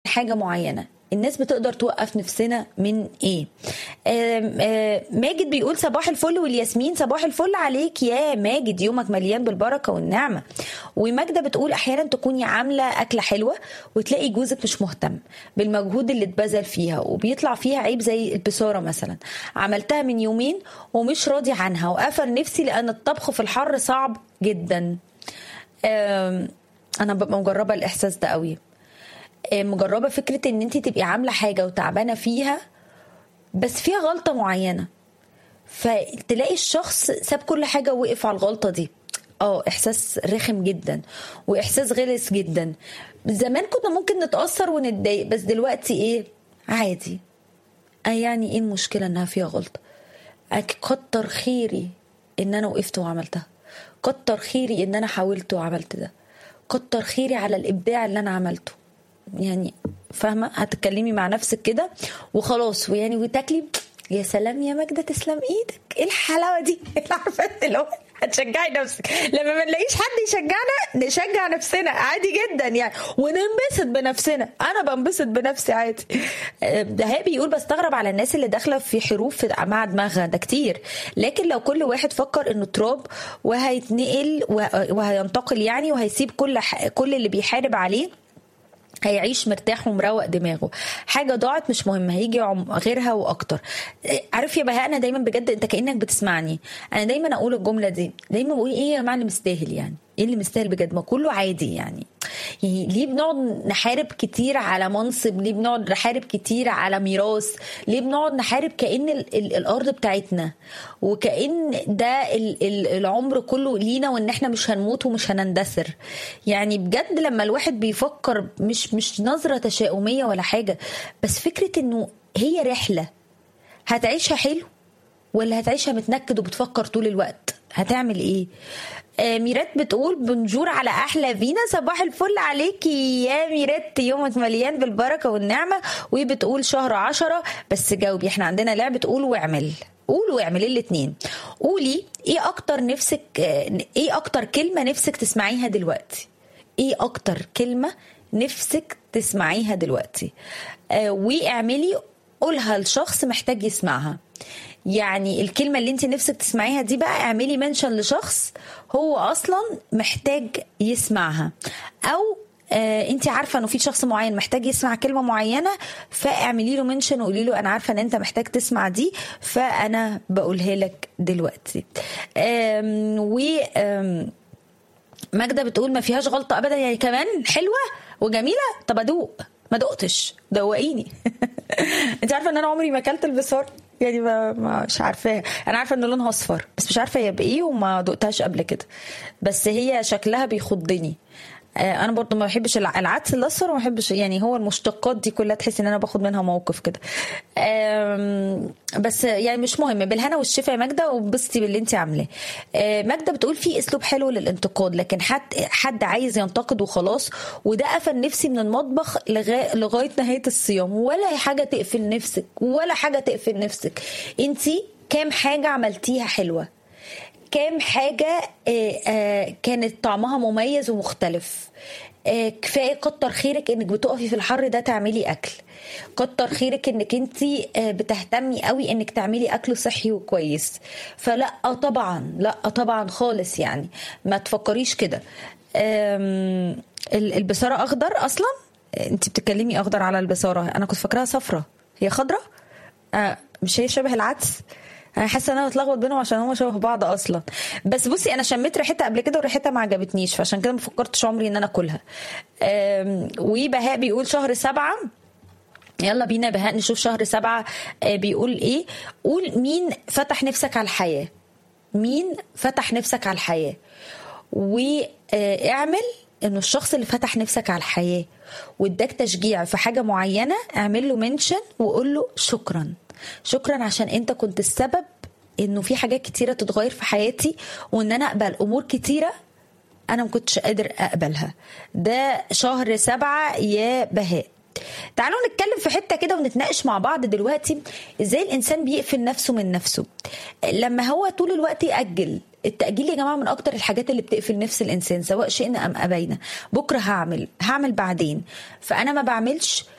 حاجه معينه الناس بتقدر توقف نفسنا من ايه آم آم ماجد بيقول صباح الفل والياسمين صباح الفل عليك يا ماجد يومك مليان بالبركه والنعمه وماجده بتقول احيانا تكوني عامله اكله حلوه وتلاقي جوزك مش مهتم بالمجهود اللي اتبذل فيها وبيطلع فيها عيب زي البصاره مثلا عملتها من يومين ومش راضي عنها وقفل نفسي لان الطبخ في الحر صعب جدا انا ببقى مجربه الاحساس ده قوي مجربه فكره ان انت تبقي عامله حاجه وتعبانه فيها بس فيها غلطه معينه فتلاقي الشخص ساب كل حاجه ووقف على الغلطه دي اه احساس رخم جدا واحساس غلس جدا زمان كنا ممكن نتاثر ونتضايق بس دلوقتي ايه عادي آه يعني ايه المشكله انها فيها غلطه كتر خيري ان انا وقفت وعملتها كتر خيري ان انا حاولت وعملت ده كتر خيري على الابداع اللي انا عملته يعني فاهمه هتتكلمي مع نفسك كده وخلاص ويعني وتاكلي يا سلام يا ماجده تسلم ايدك ايه الحلاوه دي عارفه اللي هو هتشجعي نفسك لما ما نلاقيش حد يشجعنا نشجع نفسنا عادي جدا يعني وننبسط بنفسنا انا بنبسط بنفسي عادي دهاء بيقول بستغرب على الناس اللي داخله في حروف مع دماغها ده كتير لكن لو كل واحد فكر انه تراب وهيتنقل وهينتقل يعني وهيسيب كل كل اللي بيحارب عليه هيعيش مرتاح ومروق دماغه حاجه ضاعت مش مهم هيجي غيرها واكتر عارف يا بهاء انا دايما بجد انت كانك بتسمعني انا دايما اقول الجمله دي دايما بقول ايه يا جماعه اللي مستاهل يعني ايه اللي مستاهل بجد ما كله عادي يعني يعني ليه بنقعد نحارب كتير على منصب ليه بنقعد نحارب كتير على ميراث ليه بنقعد نحارب كأن ال ال الأرض بتاعتنا وكأن ده ال ال العمر كله لينا وإن احنا مش هنموت ومش هنندثر يعني بجد لما الواحد بيفكر مش مش نظرة تشاؤمية ولا حاجة بس فكرة إنه هي رحلة هتعيشها حلو ولا هتعيشها متنكد وبتفكر طول الوقت هتعمل ايه ميرات بتقول بنجور على احلى فينا صباح الفل عليكي يا ميرات يومك مليان بالبركه والنعمه وبتقول شهر عشرة بس جاوبي احنا عندنا لعبه قول واعمل قول واعملي الاثنين قولي ايه اكتر نفسك ايه اكتر كلمه نفسك تسمعيها دلوقتي ايه اكتر كلمه نفسك تسمعيها دلوقتي آه واعملي قولها لشخص محتاج يسمعها يعني الكلمة اللي انت نفسك تسمعيها دي بقى اعملي منشن لشخص هو اصلا محتاج يسمعها او آه انت عارفه انه في شخص معين محتاج يسمع كلمه معينه فاعملي له منشن وقولي له انا عارفه ان انت محتاج تسمع دي فانا بقولها لك دلوقتي و ماجده بتقول ما فيهاش غلطه ابدا يعني كمان حلوه وجميله طب ادوق ما دقتش دوقيني انت عارفه ان انا عمري ما اكلت البصار يعني ما مش عارفاها انا عارفه ان لونها اصفر بس مش عارفه هي بايه وما دقتهاش قبل كده بس هي شكلها بيخضني انا برضو ما بحبش العدس الاصفر وما بحبش يعني هو المشتقات دي كلها تحس ان انا باخد منها موقف كده بس يعني مش مهم بالهنا والشفا يا ماجده وانبسطي باللي انت عاملاه ماجده بتقول في اسلوب حلو للانتقاد لكن حد حد عايز ينتقد وخلاص وده قفل نفسي من المطبخ لغايه لغايه نهايه الصيام ولا حاجه تقفل نفسك ولا حاجه تقفل نفسك انت كام حاجه عملتيها حلوه كام حاجة كانت طعمها مميز ومختلف كفايه كتر خيرك انك بتقفي في الحر ده تعملي اكل كتر خيرك انك انت بتهتمي قوي انك تعملي اكل صحي وكويس فلا طبعا لا طبعا خالص يعني ما تفكريش كده البصاره اخضر اصلا انت بتتكلمي اخضر على البصاره انا كنت فاكراها صفرة هي خضرة آه مش هي شبه العدس انا حاسه ان انا بتلخبط بينهم عشان هما شبه بعض اصلا بس بصي انا شميت ريحتها قبل كده وريحتها ما عجبتنيش فعشان كده ما فكرتش عمري ان انا اكلها وبهاء بيقول شهر سبعة يلا بينا بهاء نشوف شهر سبعة بيقول ايه قول مين فتح نفسك على الحياة مين فتح نفسك على الحياة واعمل انه الشخص اللي فتح نفسك على الحياة واداك تشجيع في حاجة معينة اعمل له منشن وقول له شكرا شكرا عشان انت كنت السبب انه في حاجات كتيره تتغير في حياتي وان انا اقبل امور كتيره انا ما كنتش قادر اقبلها ده شهر سبعة يا بهاء تعالوا نتكلم في حته كده ونتناقش مع بعض دلوقتي ازاي الانسان بيقفل نفسه من نفسه لما هو طول الوقت ياجل التأجيل يا جماعة من أكتر الحاجات اللي بتقفل نفس الإنسان سواء شئنا أم أبينا بكرة هعمل هعمل بعدين فأنا ما بعملش